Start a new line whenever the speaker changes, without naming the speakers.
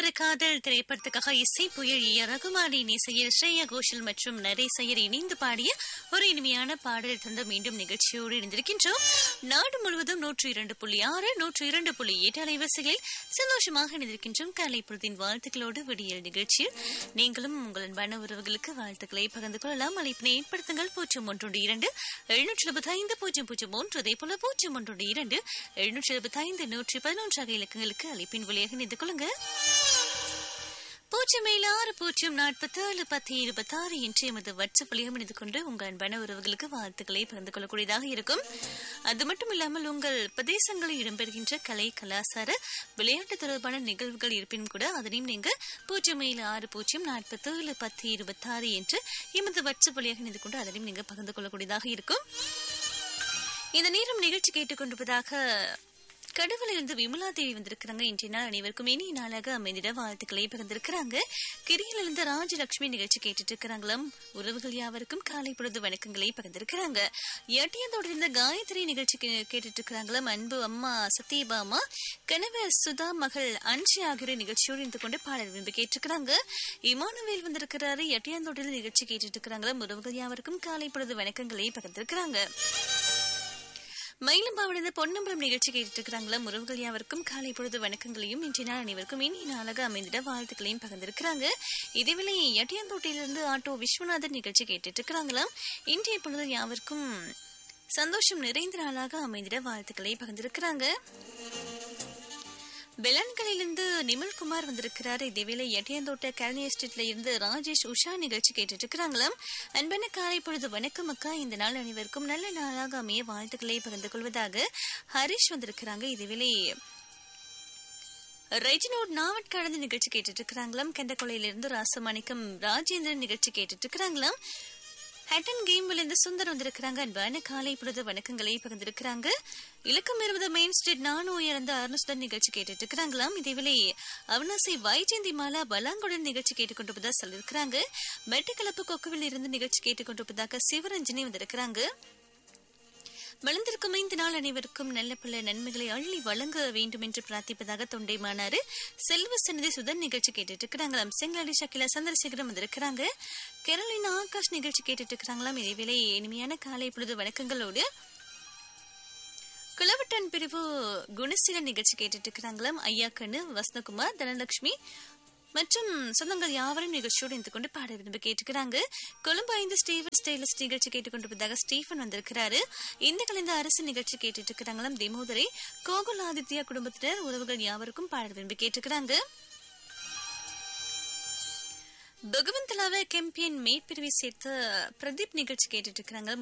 ஒரு காதல் திரைப்படத்துக்காக இசை புயல் ஏ ரகுமானின் இசையில் ஸ்ரேயா கோஷல் மற்றும் நரேஷ் ஐயர் இணைந்து பாடிய ஒரு இனிமையான பாடல் தந்த மீண்டும் நிகழ்ச்சியோடு இணைந்திருக்கின்றோம் நாடு முழுவதும் நூற்று இரண்டு புள்ளி ஆறு நூற்று இரண்டு புள்ளி எட்டு அலைவரிசைகளில் சந்தோஷமாக இணைந்திருக்கின்றோம் காலை பொழுதின் வாழ்த்துக்களோடு விடியல் நிகழ்ச்சியில் நீங்களும் உங்கள் அன்பான உறவுகளுக்கு வாழ்த்துக்களை பகிர்ந்து கொள்ளலாம் அழைப்பினை ஏற்படுத்துங்கள் பூஜ்ஜியம் ஒன்று இரண்டு எழுநூற்றி எழுபத்தி ஐந்து பூஜ்ஜியம் பூஜ்ஜியம் ஒன்று அதே போல பூஜ்ஜியம் ஒன்று இரண்டு எழுநூற்றி எழுபத்தி ஐந்து நூற்றி பதினொன்று ஆகிய இலக்கங்களுக்கு அழைப்பின் வழியாக இணைந்து கொள்ளுங்க பூஜ்ஜியம் ஏழு ஆறு பூஜ்ஜியம் நாற்பத்தி ஏழு பத்து இருபத்தி ஆறு என்று எமது வாட்ஸ்அப் வழியாக இணைந்து கொண்டு உங்கள் அன்பான உறவுகளுக்கு வாழ்த்துக்களை பகிர்ந்து கொள்ளக்கூடியதாக இருக்கும் அது மட்டும் இல்லாமல் உங்கள் பிரதேசங்களில் இடம்பெறுகின்ற கலை கலாச்சார விளையாட்டு தொடர்பான நிகழ்வுகள் இருப்பினும் கூட அதனையும் நீங்க பூஜ்ஜியம் ஏழு ஆறு பூஜ்ஜியம் நாற்பத்தி ஏழு பத்து இருபத்தி ஆறு என்று எமது வாட்ஸ்அப் வழியாக இணைந்து கொண்டு அதனையும் நீங்க பகிர்ந்து கொள்ளக்கூடியதாக இருக்கும் இந்த நேரம் நிகழ்ச்சி கேட்டுக்கொண்டிருப்பதாக கடவுளிலிருந்து விமலா தேவி வந்திருக்கிறாங்க இன்றைய நாள் அனைவருக்கும் இனிய நாளாக அமைந்திட வாழ்த்துக்களை பகிர்ந்திருக்கிறாங்க கிரியிலிருந்து ராஜலட்சுமி நிகழ்ச்சி கேட்டுட்டு இருக்கிறாங்களாம் உறவுகள் யாவருக்கும் காலை பொழுது வணக்கங்களை பகிர்ந்திருக்கிறாங்க எட்டியந்தோடு இருந்த காயத்ரி நிகழ்ச்சி கே- கேட்டுட்டு இருக்கிறாங்களாம் அன்பு அம்மா சத்யபாமா கணவர் சுதா மகள் அன்ஷி ஆகியோர் நிகழ்ச்சியோடு இருந்து கொண்டு பாடல் விரும்பி கேட்டிருக்கிறாங்க இமானுவேல் வந்திருக்கிறாரு எட்டியாந்தோட்டில் நிகழ்ச்சி கேட்டுட்டு இருக்கிறாங்களாம் உறவுகள் யாவருக்கும் காலை பொழுது வணக்கங்களை பகிர்ந்திருக்கிறாங்க மயிலம்பாவிலிருந்து பொன்னம்பலம் நிகழ்ச்சி கேட்டுட்டு இருக்கிறாங்களா உறவுகள் யாவருக்கும் காலை பொழுது வணக்கங்களையும் இன்றைய நாள் அனைவருக்கும் இனிய நாளாக அமைந்திட வாழ்த்துக்களையும் பகிர்ந்திருக்கிறாங்க இதேவேளை எட்டியாந்தோட்டையிலிருந்து ஆட்டோ விஸ்வநாதன் நிகழ்ச்சி கேட்டுட்டு இருக்கிறாங்களாம் இன்றைய பொழுது யாவருக்கும் சந்தோஷம் நிறைந்த நாளாக அமைந்திட வாழ்த்துக்களை பகிர்ந்திருக்கிறாங்க பெலன்களிலிருந்து நிமல்குமார் வந்திருக்கிறாரு இதேவேளை எட்டியந்தோட்ட கல்னி எஸ்டேட்ல இருந்து ராஜேஷ் உஷா நிகழ்ச்சி கேட்டுட்டு இருக்கிறாங்களாம் அன்பான காலை பொழுது வணக்கம் அக்கா இந்த நாள் அனைவருக்கும் நல்ல நாளாக அமைய வாழ்த்துக்களை பகிர்ந்து கொள்வதாக ஹரிஷ் வந்திருக்கிறாங்க இதேவேளை ரெஜினோட் நாவட் கடந்து நிகழ்ச்சி கேட்டுட்டு இருக்கிறாங்களாம் கெண்டக்கொலையிலிருந்து ராசமாணிக்கம் ராஜேந்திரன் நிகழ்ச்சி கேட்டுட்டு இருக்கிறாங்களாம் ஹட்டன் கேம்ல இருந்து சுந்தர் வந்திருக்கிறாங்க அன்பான காலை பொழுது வணக்கங்களை பகிர்ந்திருக்கிறாங்க இலக்கம் இருபது மெயின் ஸ்ட்ரீட் நானும் இறந்த அருணுசுடன் நிகழ்ச்சி கேட்டுட்டு இருக்கிறாங்களாம் இதேவேளை அவினாசி வைஜெயந்தி மாலா பலாங்குடன் நிகழ்ச்சி கேட்டுக்கொண்டிருப்பதா சொல்லியிருக்கிறாங்க மெட்டுக்கலப்பு கொக்குவில் இருந்து நிகழ்ச்சி கேட்டுக்கொண்டிருப்பதாக சிவரஞ்சனி வந்திருக்கிறாங்க வளர்ந்திருக்கும் ஐந்து நாள் அனைவருக்கும் நல்ல பல நன்மைகளை அள்ளி வழங்க வேண்டும் என்று பிரார்த்திப்பதாக தொண்டைமானாரு செல்வ சன்னதி சுதன் நிகழ்ச்சி கேட்டுட்டு இருக்கிறாங்களாம் செங்கலாடி ஷக்கிலா சந்திரசேகரம் வந்திருக்கிறாங்க கேரளின் ஆகாஷ் நிகழ்ச்சி கேட்டுட்டு இருக்கிறாங்களாம் இதேவேளை இனிமையான காலை பொழுது வணக்கங்களோடு குளவட்டன் பிரிவு குணசீலன் நிகழ்ச்சி கேட்டுட்டு இருக்கிறாங்களாம் ஐயா கண்ணு வசந்தகுமார் தனலட்சுமி மற்றும் சொந்தங்கள் யாவரும் நிகழ்ச்சியோடு இருந்து கொண்டு பாட விரும்பி கேட்டுக்கிறாங்க கொழும்பு ஐந்து ஸ்டீவன் ஸ்டைலஸ் நிகழ்ச்சி கேட்டுக்கொண்டிருப்பதாக ஸ்டீஃபன் வந்திருக்கிறாரு இந்த கலந்த அரசு நிகழ்ச்சி கேட்டுட்டு இருக்கிறாங்களாம் திமோதரை கோகுல் ஆதித்யா குடும்பத்தினர் உறவுகள் யாவருக்கும் பாட விரும்பி கேட்டுக்கிறாங்க பகவந்தலாவ கெம்பியன் மேற்பிரிவை சேர்த்து பிரதீப் நிகழ்ச்சி கேட்டுட்டு இருக்கிறாங்க